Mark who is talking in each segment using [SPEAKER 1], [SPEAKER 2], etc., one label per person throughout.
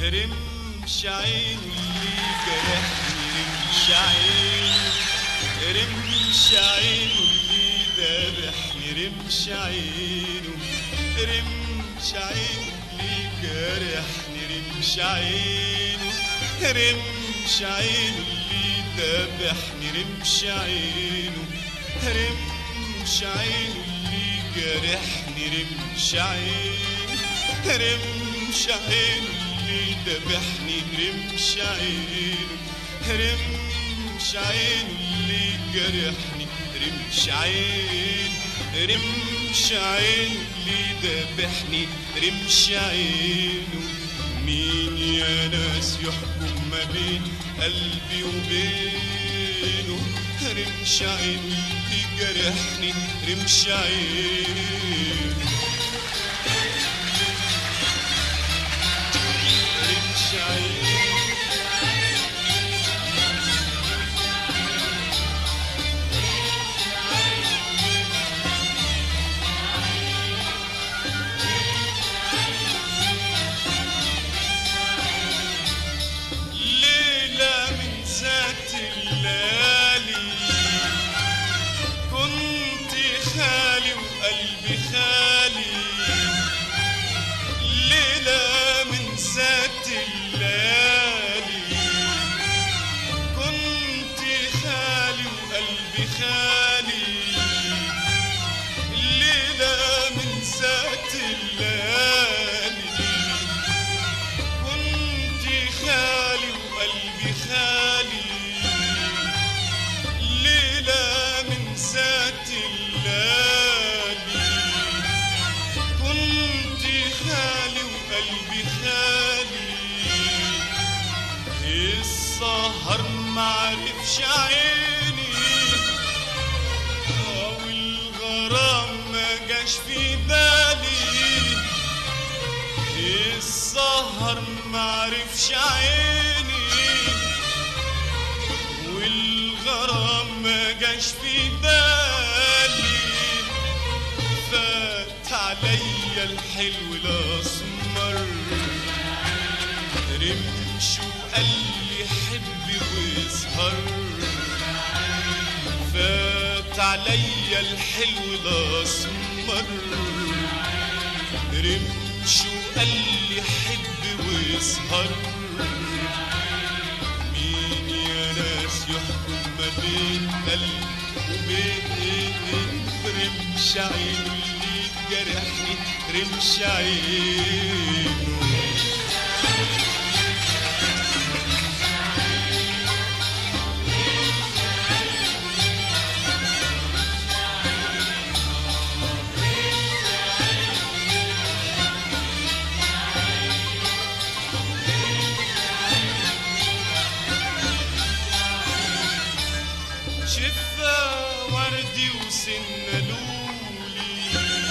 [SPEAKER 1] رمش عينه اللي جرحني رمش عينه رمش عينه اللي ذبحني رمش عينه رمش عينه اللي جرحني رمش عينه رمش عينه اللي ذبحني رمش عينه رمش عينه اللي جرحني رمش عينه رمش عينه اللي ذبحني رمش عينه رمش عينه اللي جرحني رمش عينه رمش عينه اللي ذبحني رمش عينه مين يا ناس يحكم ما بين قلبي وبينه رمش عينه اللي جرحني رمش عينه رمش عينه ليلة من ذات الليالي كنت خالي وقلبي خالي ليلة من ذات الليالي كنت خالي وقلبي خالي ليلة من ذات الليالي كنت خالي وقلبي خالي ليلة من ذات الليالي كنت خالي وقلبي خالي السهر معرفش عيني أو الغرام ما جاش في بالي السهر معرفش عيني والغرام ما جاش في بالي فات عليا الحلو الاسمر رمش وقال لي حبي واسهر فات عليا الحلو الاسمر رمش وقال لي حب واسهر مين يا ناس يحكم ما بين قلب وبين رمش عينه اللي جرحني رمش عينه شفا وردي وسنلولي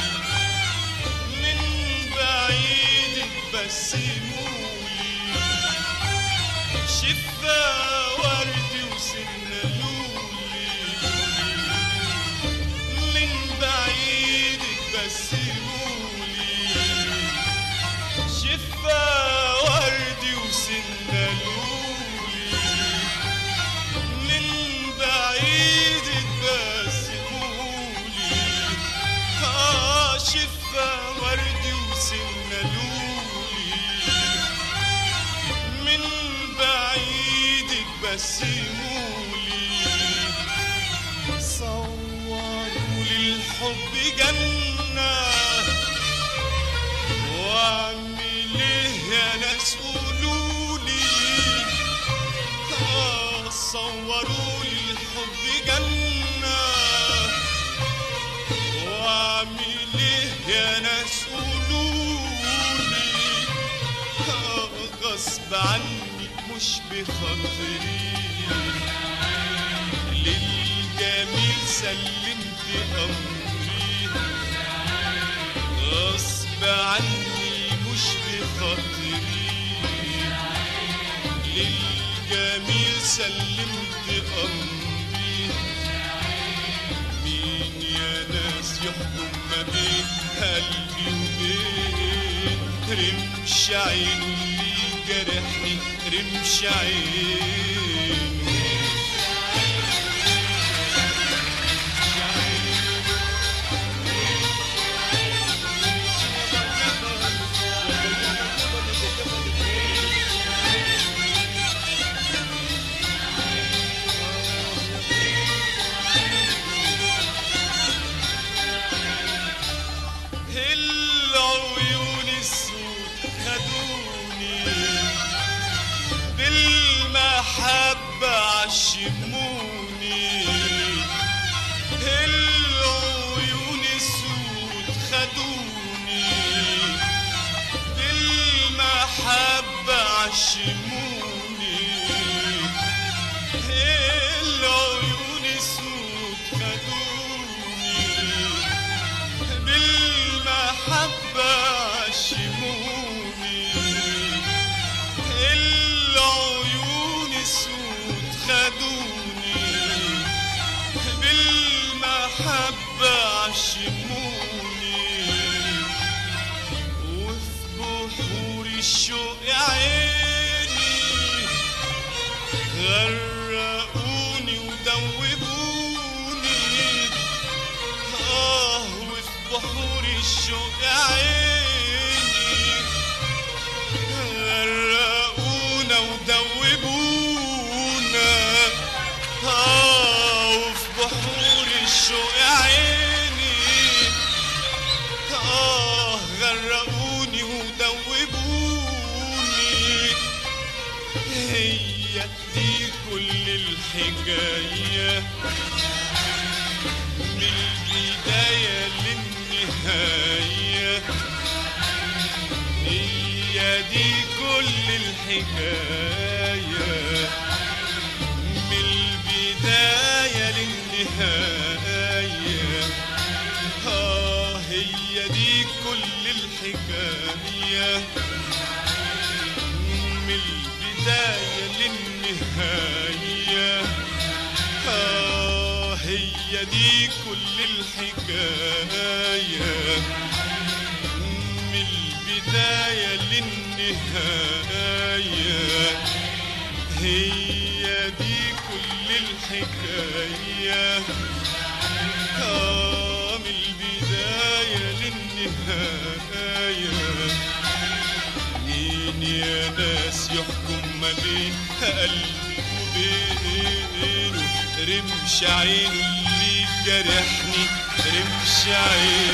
[SPEAKER 1] من بعيد تبسمولي شفا وردي وسنلولي من بعيد تبسمولي شفا وردي وسنلولي من بعيد تبسمولي اه شفا وردي وسنلولي من بعيد تبسمولي صوروا للحب جنة واعمل ايه يا ناس قولولي آه، صوروا للحب جنة واعمل ايه يا ناس قولولي آه، غصب عني مش بخاطري للجميل سلمت امري غصب عني مش بخاطري للجميل سلمت امري مين يا ناس يحكم ما بين قلبي وبين رمش عينه اللي جرحني رمش عينه العيون السود خدوني بالمحبة عشموني العيون السود خدوني بالمحبة عشموني العيون السود خدوني بالمحبة عشموني العيون السود خدوني بالمحبة عشموني وفي بحور الشوق عيني غرقوني ودوبوني آه وفي بحور الشوق عيني غرقونا ودوبونا آه وفي بحور الشوق عيني آه غرقوني ودوبوني هي دي كل الحكايه من البداية للنهاية هي دي كل الحكاية من البداية للنهاية آه هي دي كل الحكاية من البداية للنهاية آه هي دي كل الحكاية من البداية للنهاية هي دي كل الحكاية آه من البداية للنهاية مين يا ناس يحكم ما بين قلبي وبينه رمش عينه اللي جرحني رمش عينه